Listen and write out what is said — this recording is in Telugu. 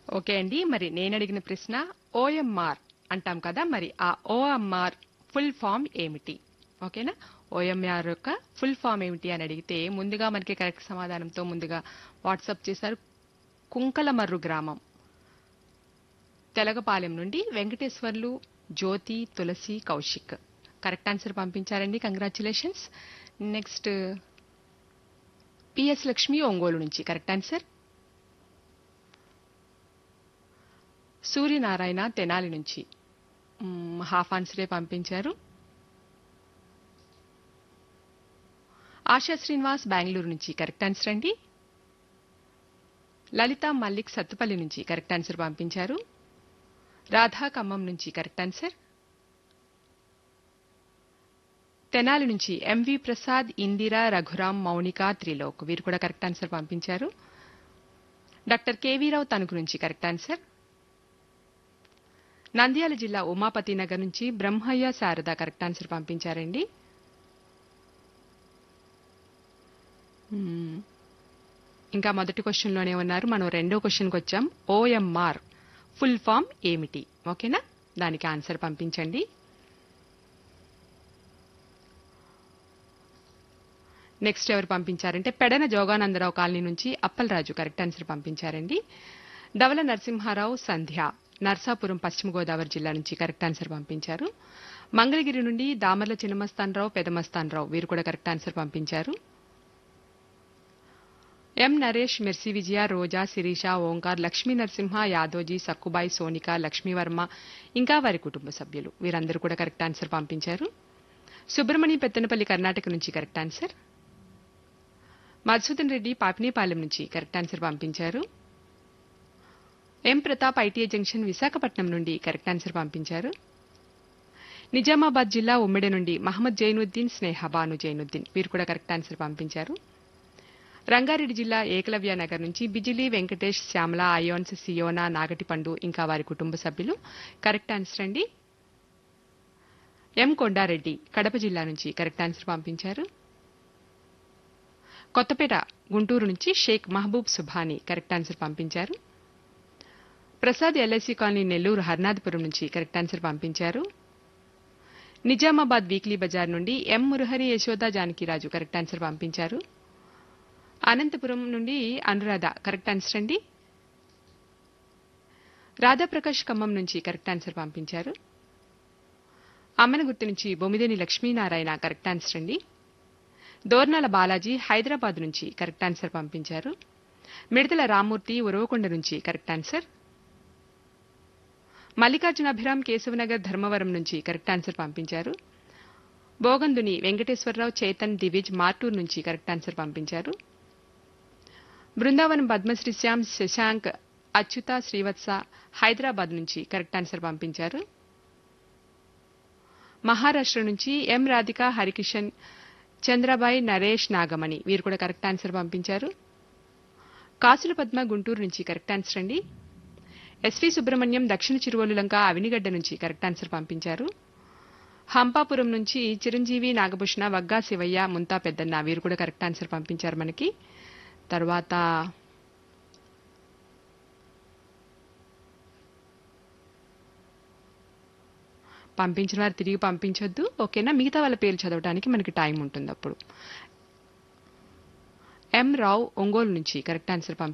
ఓకే అండి మరి నేను అడిగిన ప్రశ్న ఓఎంఆర్ అంటాం కదా మరి ఆ ఓఎంఆర్ ఫుల్ ఫామ్ ఏమిటి ఓకేనా ఓఎంఆర్ యొక్క ఫుల్ ఫామ్ ఏమిటి అని అడిగితే ముందుగా మనకి కరెక్ట్ సమాధానంతో ముందుగా వాట్సాప్ చేశారు కుంకలమర్రు గ్రామం తెలగపాలెం నుండి వెంకటేశ్వర్లు జ్యోతి తులసి కౌశిక్ కరెక్ట్ ఆన్సర్ పంపించారండి congratulations next P S Lakshmi Ongole నుంచి కరెక్ట్ ఆన్సర్ సూర్యనారాయణ తెనాలి నుంచి మ్మ్, హాఫ్ ఆన్సరే పంపించారు ఆశా శ్రీనివాస్ బెంగళూరు నుంచి కరెక్ట్ ఆన్సర్ అండి లలిత మల్లిక్ సత్తుపల్లి నుంచి కరెక్ట్ ఆన్సర్ పంపించారు రాధా ఖమ్మం నుంచి కరెక్ట్ ఆన్సర్ తెనాలి నుంచి ఎంవి ప్రసాద్ ఇందిరా రఘురాం మౌనిక త్రిలోక్ వీరు కూడా కరెక్ట్ ఆన్సర్ పంపించారు డాక్టర్ కేవీరావు తణుకు నుంచి కరెక్ట్ ఆన్సర్ నంద్యాల జిల్లా ఉమాపతి నగర్ నుంచి బ్రహ్మయ్య శారద కరెక్ట్ ఆన్సర్ పంపించారండి మ్మ్. ఇంకా మొదటి క్వశ్చన్లోనే ఉన్నారు మనం రెండో క్వశ్చన్కి వచ్చాం ఓఎంఆర్ ఫుల్ ఫామ్ ఏమిటి ఓకేనా దానికి ఆన్సర్ పంపించండి నెక్స్ట్ ఎవరు పంపించారంటే పెడన జోగానందరావు కాలనీ నుంచి అప్పలరాజు కరెక్ట్ ఆన్సర్ పంపించారండి ధవల నరసింహారావు సంధ్య నర్సాపురం పశ్చిమ గోదావరి జిల్లా నుంచి కరెక్ట్ ఆన్సర్ పంపించారు మంగళగిరి నుండి దామర్ల చిన్నమస్తానరావు పెదమస్తానరావు వీరు కూడా కరెక్ట్ ఆన్సర్ పంపించారు ఎం నరేష్ మిర్సి విజయ రోజా శిరీష ఓంకార్ లక్ష్మీ నరసింహ యాదోజీ సక్కుబాయి సోనిక లక్ష్మీవర్మ ఇంకా వారి కుటుంబ సభ్యులు వీరందరూ కూడా కరెక్ట్ ఆన్సర్ పంపించారు సుబ్రహ్మణ్యం పెత్తనపల్లి కర్ణాటక నుంచి కరెక్ట్ ఆన్సర్ మధుసూదన్ రెడ్డి పాపినేపాలెం నుంచి కరెక్ట్ ఆన్సర్ పంపించారు M Pratap ITI junction Visakhapatnam నుండి కరెక్ట్ ఆన్సర్ పంపించారు నిజామాబాద్ జిల్లా ఉమ్మిడి నుండి మహమ్మద్ జైనుద్దీన్ స్నేహ బాను జైనుద్దీన్ వీరు కూడా కరెక్ట్ ఆన్సర్ పంపించారు రంగారెడ్డి జిల్లా ఏకలవ్య నగర్ నుంచి బిజిలీ వెంకటేష్ శ్యామల అయోన్స్ సియోనా నాగటిపండు ఇంకా వారి కుటుంబ సభ్యులు కరెక్ట్ ఆన్సర్ అండి ఎం కొండారెడ్డి కడప జిల్లా నుంచి కరెక్ట్ ఆన్సర్ పంపించారు కొత్తపేట గుంటూరు నుంచి షేక్ మహబూబ్ సుభాని కరెక్ట్ ఆన్సర్ పంపించారు ప్రసాద్ ఎల్ఐసి కాలనీ నెల్లూరు హర్నాథపురం నుంచి కరెక్ట్ ఆన్సర్ పంపించారు నిజామాబాద్ వీక్లీ బజార్ నుండి M Murahari Yashoda Janakiraju correct answer పంపించారు అనంతపురం నుండి అనురాధ కరెక్ట్ ఆన్సర్ అండి రాధాప్రకాష్ ఖమ్మం నుంచి కరెక్ట్ ఆన్సర్ పంపించారు అమ్మనగుర్తు నుంచి బొమ్మిదేని లక్ష్మీనారాయణ కరెక్ట్ ఆన్సర్ అండి దోర్నాల బాలాజీ హైదరాబాద్ నుంచి కరెక్ట్ ఆన్సర్ పంపించారు మిడతల రామ్మూర్తి ఉరవకొండ నుంచి కరెక్ట్ ఆన్సర్ మల్లికార్జున అభిరామ్ కేశవనగర్ ధర్మవరం నుంచి కరెక్ట్ ఆన్సర్ పంపించారు బోగందుని వెంకటేశ్వరరావు చేతన్ దివిజ్ మార్టూర్ నుంచి కరెక్ట్ ఆన్సర్ పంపించారు బృందావనం పద్మశ్రీ శ్యామ్ శశాంక్ అచ్యుత శ్రీవత్స హైదరాబాద్ నుంచి కరెక్ట్ ఆన్సర్ పంపించారు మహారాష్ట్ర నుంచి ఎం రాధిక హరికిషన్ చంద్రబాయి నరేష్ నాగమణి వీరు కూడా కరెక్ట్ ఆన్సర్ పంపించారు కాసుల పద్మ గుంటూరు నుంచి కరెక్ట్ ఆన్సర్ అండి ఎస్వి సుబ్రహ్మణ్యం దక్షిణ చిరువలు లంక అవినిగడ్డ నుంచి కరెక్ట్ ఆన్సర్ పంపించారు హంపాపురం నుంచి చిరంజీవి నాగభూషణ వగ్గా శివయ్య ముంతా పెద్దన్న వీరు కూడా కరెక్ట్ ఆన్సర్ పంపించారు మనకి తర్వాత పంపించిన వారు తిరిగి పంపించొద్దు ఓకేనా మిగతా వాళ్ళ పేర్లు చదవడానికి మనకి టైం ఉంటుంది అప్పుడు ఎం రావు ఒంగోలు నుంచి కరెక్ట్ ఆన్సర్ పంపించారు